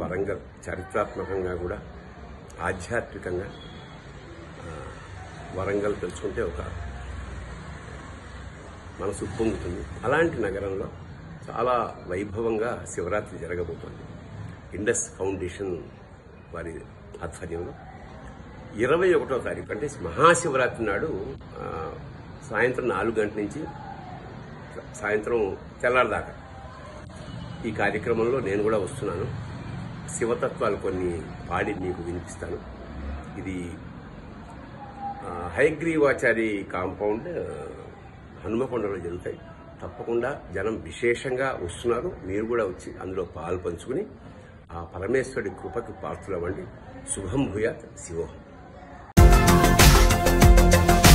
వరంగల్ చారిత్రాత్మకంగా కూడా ఆధ్యాత్మికంగా ఆ, వరంగల్ తెలుసుకుంటే ఒక మనసు ఉప్పొంగుతుంది అలాంటి నగరంలో చాలా వైభవంగా శివరాత్రి జరగబోతోంది ఇండస్ ఫౌండేషన్ వారి ఆధ్వర్యంలో ఇరవై ఒకటో తారీఖు అంటే మహాశివరాత్రి నాడు ఆ, సాయంత్రం నాలుగు గంటల నుంచి సాయంత్రం తెల్లారదాకా ఈ కార్యక్రమంలో నేను కూడా వస్తున్నాను శివతత్వాలు కొన్ని పాడి మీకు వినిపిస్తాను ఇది ఆ, హయగ్రీవాచారి కాంపౌండ్ ఆ, హనుమకొండలో జరుగుతాయి తప్పకుండా జనం విశేషంగా వస్తున్నారు మీరు కూడా వచ్చి అందులో పాలు పంచుకుని ఆ పరమేశ్వరుడి కృపకు పాత్రలవ్వండి శుభం భూయాత్ శివోహం